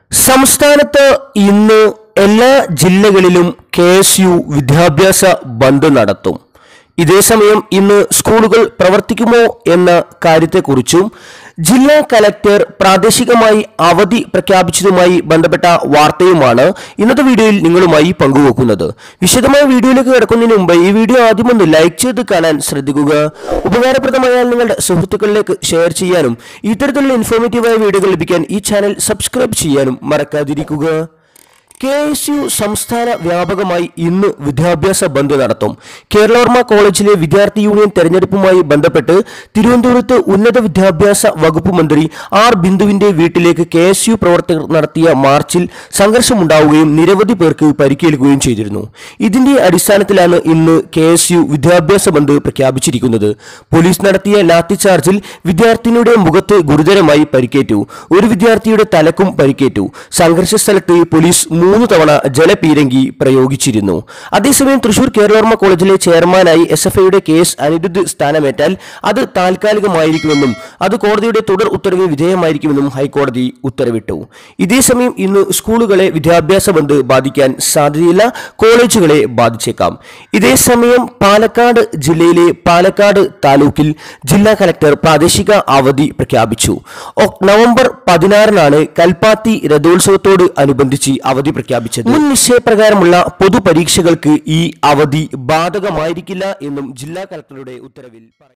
സംസ്ഥാനത്ത് ഇന്ന് എല്ലാ ജില്ലകളിലും കെ എസ് യു വിദ്യാഭ്യാസ ബന്ദ് നടത്തും ഇതേസമയം ഇന്ന് സ്കൂളുകൾ പ്രവർത്തിക്കുമോ എന്ന കാര്യത്തെക്കുറിച്ചും ജില്ലാ കലക്ടർ പ്രാദേശികമായി അവധി പ്രഖ്യാപിച്ചതുമായി ബന്ധപ്പെട്ട വാർത്തയുമാണ് ഇന്നത്തെ വീഡിയോയിൽ നിങ്ങളുമായി പങ്കുവെക്കുന്നത് വിശദമായ വീഡിയോയിലേക്ക് കിടക്കുന്നതിന് മുമ്പ് ഈ വീഡിയോ ആദ്യം ഒന്ന് ലൈക്ക് ചെയ്ത് കാണാൻ ശ്രദ്ധിക്കുക ഉപകാരപ്രദമായാൽ നിങ്ങളുടെ സുഹൃത്തുക്കളിലേക്ക് ഷെയർ ചെയ്യാനും ഇത്തരത്തിലുള്ള ഇൻഫോർമേറ്റീവായ വീഡിയോകൾ ലഭിക്കാൻ ഈ ചാനൽ സബ്സ്ക്രൈബ് ചെയ്യാനും മറക്കാതിരിക്കുക കെ എസ് യു സംസ്ഥാന വ്യാപകമായി ഇന്ന് വിദ്യാഭ്യാസ ബന്ദ് നടത്തും കേരളവർമ്മ കോളേജിലെ വിദ്യാർത്ഥി യൂണിയൻ തെരഞ്ഞെടുപ്പുമായി ബന്ധപ്പെട്ട് തിരുവനന്തപുരത്ത് ഉന്നത വിദ്യാഭ്യാസ വകുപ്പ് മന്ത്രി ആർ ബിന്ദുവിന്റെ വീട്ടിലേക്ക് കെ എസ് യു പ്രവർത്തകർ നടത്തിയ മാർച്ചിൽ സംഘർഷമുണ്ടാവുകയും നിരവധി പേർക്ക് പരിക്കേൽക്കുകയും ചെയ്തിരുന്നു ഇതിന്റെ അടിസ്ഥാനത്തിലാണ് ഇന്ന് കെ എസ് യു വിദ്യാഭ്യാസ ബന്ദ് പ്രഖ്യാപിച്ചിരിക്കുന്നത് പോലീസ് നടത്തിയ ലാത്തിചാർജിൽ വിദ്യാർത്ഥിനിയുടെ മുഖത്ത് ഗുരുതരമായി പരിക്കേറ്റു ഒരു വിദ്യാർത്ഥിയുടെ തലക്കും പരിക്കേറ്റു സംഘർഷ സ്ഥലത്ത് പോലീസ് മൂന്ന് തവണ ജലപീരങ്കി പ്രയോഗിച്ചിരുന്നു അതേസമയം തൃശൂർ കേരളവർമ്മ കോളേജിലെ ചെയർമാനായി എസ് എഫ് ഐയുടെ കേസ് അനിരുദ്ധ് സ്ഥാനമേറ്റാൽ അത് താൽക്കാലികമായിരിക്കുമെന്നും അത് കോടതിയുടെ തുടർ ഉത്തരവിന് വിധേയമായിരിക്കുമെന്നും ഹൈക്കോടതി ഉത്തരവിട്ടു ഇതേസമയം ഇന്ന് സ്കൂളുകളെ വിദ്യാഭ്യാസ ബന്ദ് ബാധിക്കാൻ സാധ്യതയില്ല കോളേജുകളെ ബാധിച്ചേക്കാം ഇതേസമയം പാലക്കാട് ജില്ലയിലെ പാലക്കാട് താലൂക്കിൽ ജില്ലാ കലക്ടർ പ്രാദേശിക അവധി പ്രഖ്യാപിച്ചു ഒ- നവംബർ പതിനാറിനാണ് കൽപ്പാത്തി രഥോത്സവത്തോട് അനുബന്ധിച്ച് അവധി പ്രഖ്യാപിച്ചത് മുൻ നിശ്ചയപ്രകാരമുള്ള പൊതുപരീക്ഷകൾക്ക് ഈ അവധി ബാധകമായിരിക്കില്ല എന്നും ജില്ലാ കലക്ടറുടെ ഉത്തരവിൽ പറയുന്നു